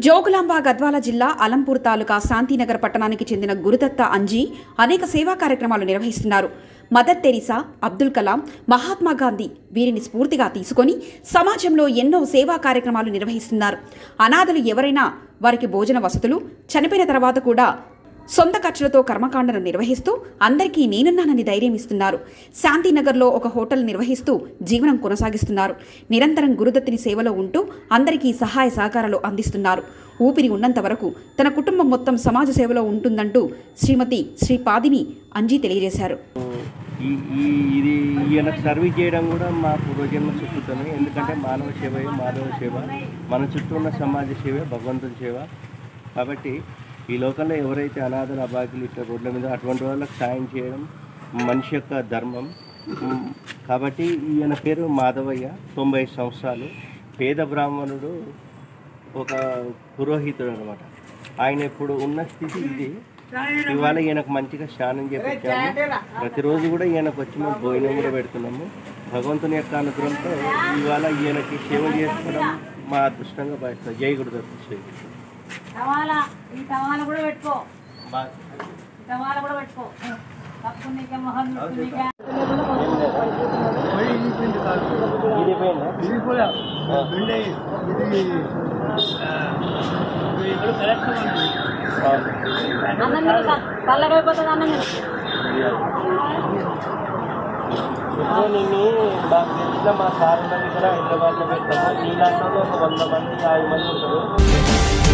జోగులాంబ గద్వాల జిల్లా అలంపూర్ తాలూకా శాంతినగర్ పట్టణానికి చెందిన గురుదత్త అంజీ అనేక సేవా కార్యక్రమాలు నిర్వహిస్తున్నారు మదర్ తెరీసా అబ్దుల్ కలాం మహాత్మా గాంధీ వీరిని స్ఫూర్తిగా తీసుకొని సమాజంలో ఎన్నో సేవా కార్యక్రమాలు నిర్వహిస్తున్నారు అనాథలు ఎవరైనా వారికి భోజన వసతులు చనిపోయిన తర్వాత కూడా సొంత ఖర్చులతో కర్మకాండను నిర్వహిస్తూ అందరికీ నేనున్నానని ధైర్యం ఇస్తున్నారు శాంతినగర్లో ఒక హోటల్ నిర్వహిస్తూ జీవనం కొనసాగిస్తున్నారు నిరంతరం గురుదత్తిని సేవలో ఉంటూ అందరికీ సహాయ సహకారాలు అందిస్తున్నారు ఊపిరి ఉన్నంత వరకు తన కుటుంబం మొత్తం సమాజ సేవలో ఉంటుందంటూ శ్రీమతి శ్రీ పాదిని అంజీ తెలియజేశారు ఈ ఈ ఇది ఈయనకు సర్వీస్ చేయడం కూడా మా పూర్వజన్మ సుకృతమే ఎందుకంటే మానవ సేవయే మానవ సేవ మన చుట్టూ ఉన్న సమాజ సేవే భగవంతుని సేవ కాబట్టి ఈ లోకంలో ఎవరైతే అనాథలు అబాకులు ఇట్లా రోడ్ల మీద అటువంటి వాళ్ళకి సాయం చేయడం మనిషి యొక్క ధర్మం ఉమ్, కాబట్టి ఈయన పేరు మాధవయ్య తొంభై సంవత్సరాలు పేద బ్రాహ్మణుడు ఒక పురోహితుడు అనమాట ఆయన ఇప్పుడు ఉన్న స్థితి ఇది ఇవాళ ఈయనకు మంచిగా స్నానం చేపించాము ప్రతిరోజు కూడా ఈయనకు వచ్చి మేము భోజనం కూడా పెడుతున్నాము భగవంతుని యొక్క అనుగ్రహంతో ఇవాళ ఈయనకి సేవ చేసుకోవడం మా అదృష్టంగా భావిస్తాం జై గురుదత్త శ్రీ టవాలా ఈ టవాలా కూడా పెట్టుకో బా- ఈ టవాలా కూడా పెట్టుకో తప్పు నీకే మొహం నీకే ఇది పోయిందా? అవును. అన్నం తిని చల్లగైపోతుంది అన్నం తిని ఇప్పుడు నిన్ను మాకు తెలిసిన మా సార్ ఉన్నది కూడా హైదరాబాద్లో పెట్టాము నీళ్ళంతా ఒక వంద మంది యాభై మంది ఉంటారు